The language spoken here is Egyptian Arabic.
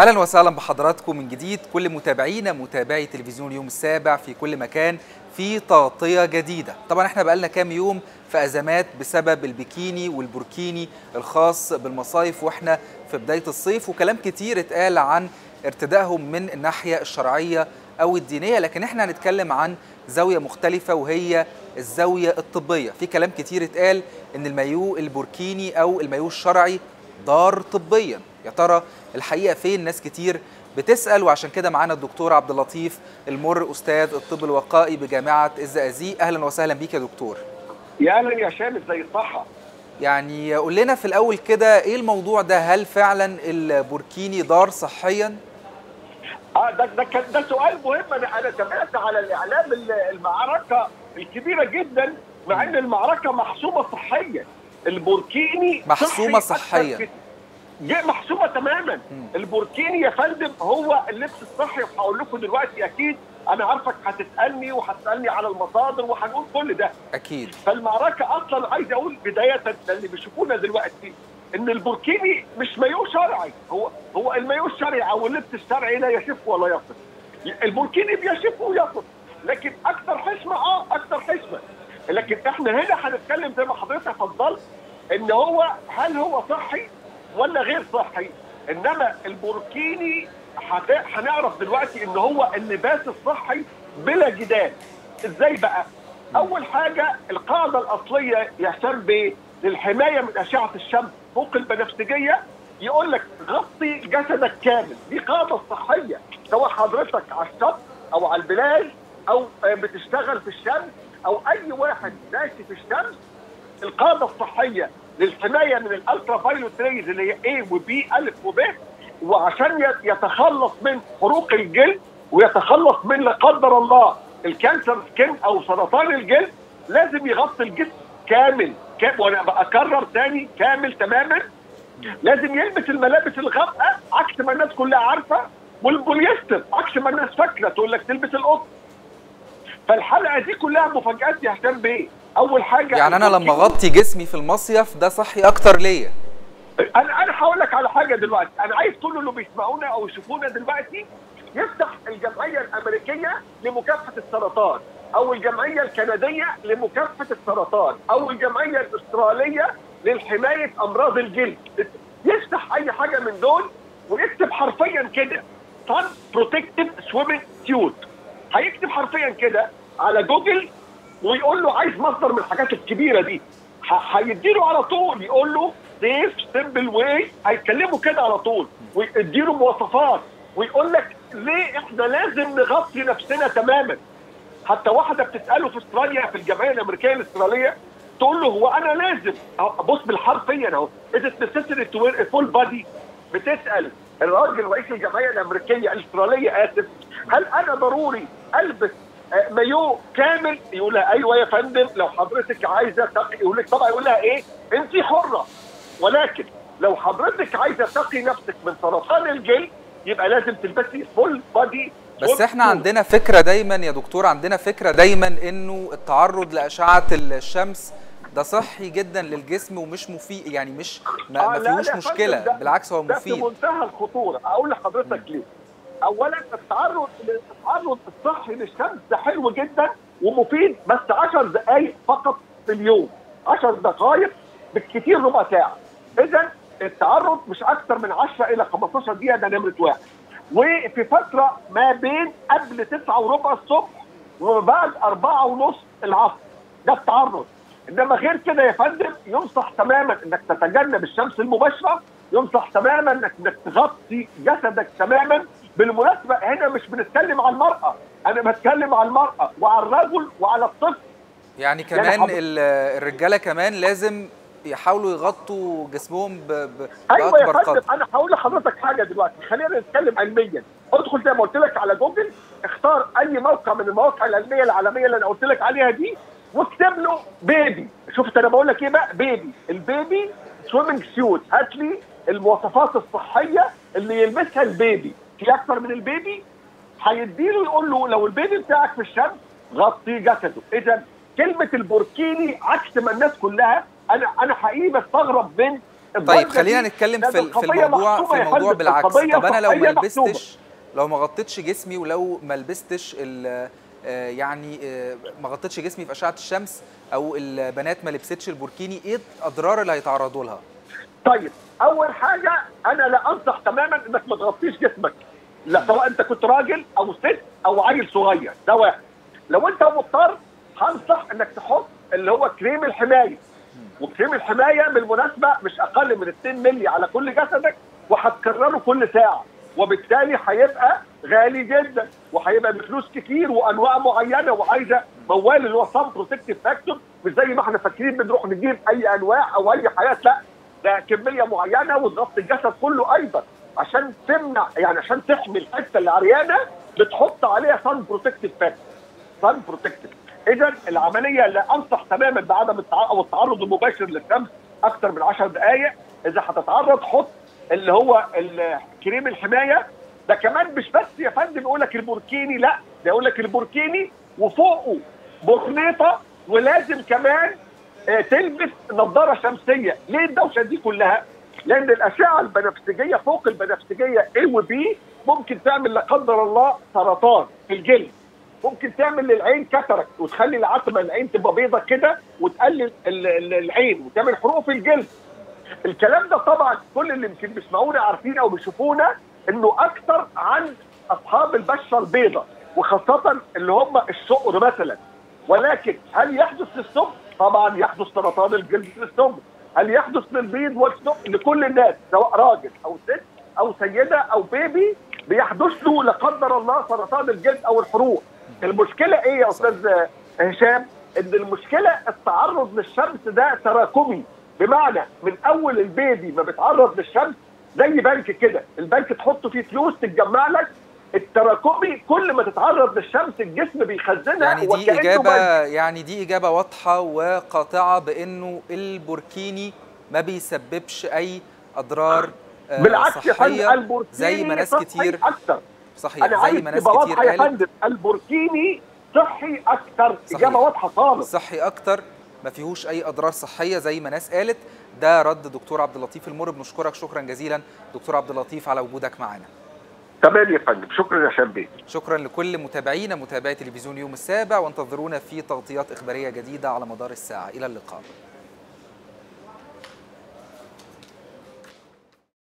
اهلا وسهلا بحضراتكم من جديد كل متابعينا متابعي تلفزيون اليوم السابع في كل مكان في تغطيه جديده طبعا احنا بقالنا كام يوم في ازمات بسبب البكيني والبوركيني الخاص بالمصايف واحنا في بدايه الصيف وكلام كتير اتقال عن ارتدائهم من الناحيه الشرعيه او الدينيه لكن احنا هنتكلم عن زاويه مختلفه وهي الزاويه الطبيه في كلام كتير اتقال ان المايو البوركيني او المايو الشرعي ضار طبيا يا ترى الحقيقه فين ناس كتير بتسال وعشان كده معانا الدكتور عبد اللطيف المر استاذ الطب الوقائي بجامعه الزقازيق اهلا وسهلا بيك يا دكتور يا اهلا يا شامل زي الصحه يعني قول لنا في الاول كده ايه الموضوع ده هل فعلا البوركيني ضار صحيا اه ده ده كان ده سؤال مهم انا انا سمعت على الاعلام المعركه الكبيره جدا مع ان المعركه محسومه صحيا البوركيني محسومه صحيا محسومه تماما مم. البوركيني يا فندم هو اللبس الصحي وهقول لكم دلوقتي اكيد انا عارفك هتسالني وهتسالني على المصادر وهنقول كل ده اكيد فالمعركه اصلا عايز اقول بدايه اللي بيشوفونا دلوقتي ان البوركيني مش مايو شرعي هو هو المايو الشرعي او اللبس الشرعي لا يشف ولا يصف البوركيني بيشف ويصف لكن اكثر حشمه اه اكثر حشمه لكن احنا هنا هنتكلم زي ما حضرتك فضلت ان هو هل هو صحي ولا غير صحي انما البوركيني هت- هنعرف دلوقتي ان هو اللباس الصحي بلا جدال ازاي بقى اول حاجه القاعده الاصليه يا هشام بيه للحمايه من اشعه الشمس فوق البنفسجيه يقول لك غطي جسدك كامل دي قاعده صحيه سواء حضرتك على الشط او على البلاج او آه، بتشتغل في الشمس او اي واحد ماشي في الشمس القاعده الصحيه للحمايه من الالترا فايلوت ريز اللي هي A وبي الف وب وعشان يت- يتخلص من حروق الجلد ويتخلص من لا قدر الله الكانسر سكين او سرطان الجلد لازم يغطي الجسم كامل كام وانا بكرر تاني كامل تماما لازم يلبس الملابس الغامقه عكس ما الناس كلها عارفه والبوليستر عكس ما الناس فاكره تقول لك تلبس القطن فالحلقه دي كلها مفاجات يا هشام بيه اول حاجه يعني انا لما اغطي جسمي في المصيف ده صحي اكتر ليا انا انا هقول لك على حاجه دلوقتي انا عايز كل اللي بيسمعونا او يشوفونا دلوقتي يفتح الجمعيه الامريكيه لمكافحه السرطان او الجمعيه الكنديه لمكافحه السرطان او الجمعيه الاستراليه للحمايه امراض الجلد يفتح اي حاجه من دول ويكتب حرفيا كده sun protective swimming suit هيكتب حرفيا كده على جوجل ويقول له عايز مصدر من الحاجات الكبيره دي ه- هيديله على طول يقول له سيف سمبل واي هيتكلموا كده على طول ويديله مواصفات ويقول لك ليه احنا لازم نغطي نفسنا تماما حتى واحده بتساله في استراليا في الجمعيه الامريكيه الاستراليه تقول له هو انا لازم أهو بص بالحرفيا اهو از ات necessary to wear a full body بتسال الراجل رئيس الجمعيه الامريكيه الاستراليه اسف هل انا ضروري البس آه، مايو كامل يقول لها ايوه يا فندم لو حضرتك عايزه تقي يقول لك طبعا يقول لها ايه انت حره ولكن لو حضرتك عايزه تقي نفسك من سرطان الجلد يبقى لازم تلبسي فول بادي بس احنا عندنا فكره دايما يا دكتور عندنا فكره دايما انه التعرض لاشعه الشمس ده صحي جدا للجسم ومش مفيد يعني مش ما, ما فيهوش مشكله بالعكس هو ده في مفيد منتهى الخطوره اقول لحضرتك ليه اولا التعرض التعرض الصحي للشمس ده حلو جدا ومفيد بس 10 دقائق فقط في اليوم 10 دقائق بالكثير ربع ساعه اذا التعرض مش اكثر من 10 الى 15 دقيقه ده نمره واحد وفي فتره ما بين قبل 9 وربع الصبح وبعد 4 ونص العصر ده التعرض انما غير كده يا فندم ينصح تماما انك تتجنب الشمس المباشره ينصح تماما انك انك تغطي جسدك تماما بالمناسبه هنا مش بنتكلم عن المراه انا بتكلم عن المراه وعلى الرجل وعلى الطفل يعني كمان حضرتك- ال- الرجاله كمان لازم يحاولوا يغطوا جسمهم ب... ب... ايوه يا باكبر فندم قدر انا هقول لحضرتك حاجه دلوقتي خلينا نتكلم علميا ادخل زي ما قلت لك على جوجل اختار اي موقع من المواقع العلميه العالميه اللي انا قلت لك عليها دي واكتب له بيبي شفت انا بقول لك ايه بقى بيبي البيبي سويمنج سيوت هات لي المواصفات الصحيه اللي يلبسها البيبي في اكثر من البيبي هيديله يقول له لو البيبي بتاعك في الشمس غطي جسده اذا كلمه البوركيني عكس ما الناس كلها انا انا حقيقي بستغرب من طيب خلينا نتكلم في في الموضوع في الموضوع بالعكس طب انا لو ما لبستش لو ما غطيتش جسمي ولو ما لبستش يعني ما غطيتش جسمي في اشعه الشمس او البنات ما لبستش البوركيني ايه الاضرار اللي هيتعرضوا لها طيب اول حاجه انا لا انصح تماما انك ما تغطيش جسمك لا سواء انت كنت راجل او ست او عيل صغير ده واحد لو انت مضطر هنصح انك تحط اللي هو كريم الحمايه وكريم الحمايه بالمناسبه مش اقل من 2 مللي على كل جسدك وهتكرره كل ساعه وبالتالي هيبقى غالي جدا وهيبقى بفلوس كتير وانواع معينه وعايزه موال اللي هو صن بروتكتيف فاكتور مش زي ما احنا فاكرين بنروح نجيب اي انواع او اي حاجات لا ده كميه معينه وتغطي الجسد كله ايضا عشان تمنع يعني عشان تحمي الحته اللي عريانه بتحط عليها صن بروتكتيف فاكتور صن بروتكتيف اذا العمليه لا انصح تماما بعدم التعرض التعرض المباشر للشمس اكثر من 10 دقائق اذا هتتعرض حط اللي هو كريم الحمايه ده كمان مش بس يا فندم يقول لك البوركيني لا ده يقول لك البوركيني وفوقه برنيطه ولازم كمان آه تلبس نظاره شمسيه ليه الدوشه دي كلها لان الاشعه البنفسجيه فوق البنفسجيه A و B ممكن تعمل لا قدر الله سرطان في الجلد ممكن تعمل للعين كاتراكت وتخلي العتمه العين تبقى بيضه كده وتقلل العين وتعمل حروق في الجلد الكلام ده طبعا كل اللي يمكن بيسمعونا عارفين او بيشوفونا انه اكثر عن اصحاب البشره البيضاء وخاصه اللي هم الشقر مثلا ولكن هل يحدث للسم؟ طبعا يحدث سرطان الجلد للسم هل يحدث للبيض والسم لكل الناس سواء راجل او ست او سيده او بيبي بيحدث له لا قدر الله سرطان الجلد او الحروق المشكله ايه يا استاذ هشام ان المشكله التعرض للشمس ده تراكمي بمعنى من اول البيبي ما بيتعرض للشمس زي بنك كده البنك تحط فيه فلوس تتجمع لك التراكمي كل ما تتعرض للشمس الجسم بيخزنها يعني دي اجابه يعني دي اجابه واضحه وقاطعه بانه البوركيني ما بيسببش اي اضرار بالعكس صحيه البوركيني زي ما ناس كتير اكتر صحيح أنا زي ما ناس تبقى كتير واضحه يا قالت فندم البوركيني صحي اكتر صحيح. اجابه واضحه خالص صحي اكتر ما فيهوش اي اضرار صحيه زي ما ناس قالت ده رد دكتور عبد اللطيف المر بنشكرك شكرا جزيلا دكتور عبد اللطيف على وجودك معنا تمام يا فندم شكرا يا شاب شكرا لكل متابعينا متابعي تلفزيون يوم السابع وانتظرونا في تغطيات اخباريه جديده على مدار الساعه الى اللقاء